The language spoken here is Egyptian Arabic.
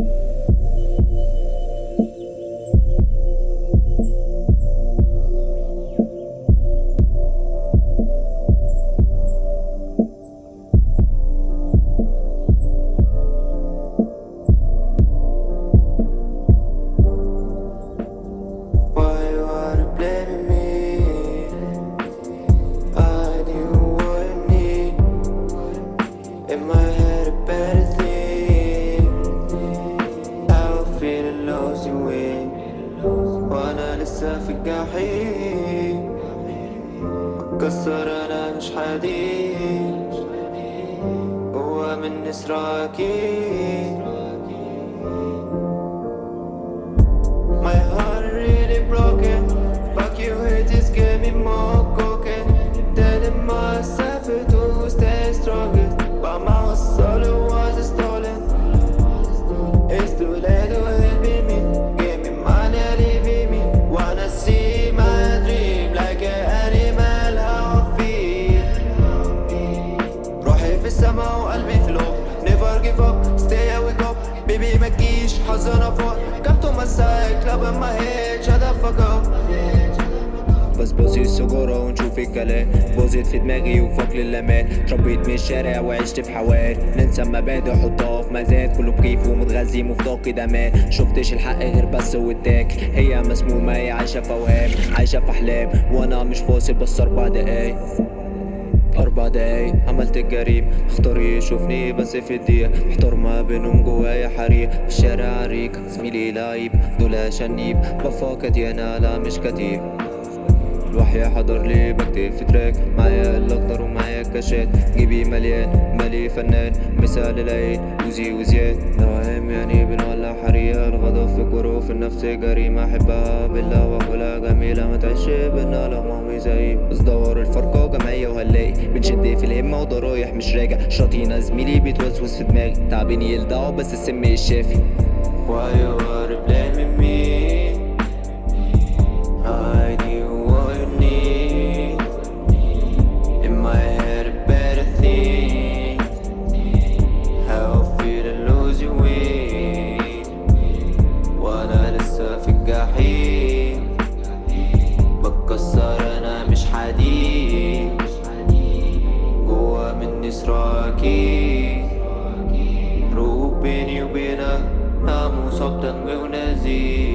Why you are blaming me? I knew what you need. In my head a better thing. I feel losing weight. وانا لسه في الجحيم مكسر انا مش حديد هو من نسراكي My heart really broken. Fuck you, it just gave me more cocaine. Telling myself to stay strongest. But my soul was stolen. It's too late to help me. Give me money, leave me. Wanna see my dream like an animal. How I feel. روحي في السما وقلبي في الأرض Never give up, stay awake up Baby ما تجيش حظنا فوق Come to my side, club in my head Shut the fuck up بس بوزي السجارة ونشوف الكلام بوزيت في دماغي وفاك للامان تربيت من الشارع وعشت في حوار ننسى مبادئ حطها في مزاد كله بكيف ومتغذي مفتقد امان شفتش الحق غير بس قداك هي مسمومة هي عايشة في اوهام عايشة في احلام وانا مش فاصل بس اربع دقايق أربع دقايق عملت الجريم اختار يشوفني بس في الدقيقة محتار ما بينهم جوايا حريق في الشارع عريق زميلي لعيب دول شنيب بفاقد انا لا مش كتيب الوحي حضر لي بكتب في تراك معايا الاخضر ومعايا الكاشات جيبي مليان مالي فنان مثال العين وزي وزياد نوام يعني بنولع حريقة الغضب في جروف النفس جريمة احبها بالله واقولها جميلة ما تعيش بينا لو مامي زي بس دور الفرقة جمعية وهنلاقي بنشد في الهمة وده رايح مش راجع شاطينا زميلي بيتوسوس في دماغي تعبين يلدعوا بس السم الشافي Why you are blaming me? I knew what you need In my head a better thing How I feel to lose you weight وانا لسه في الجحيم بتكسر انا مش حديد جوا مني سراكي روح بيني وبينك ناموس دم ونزيف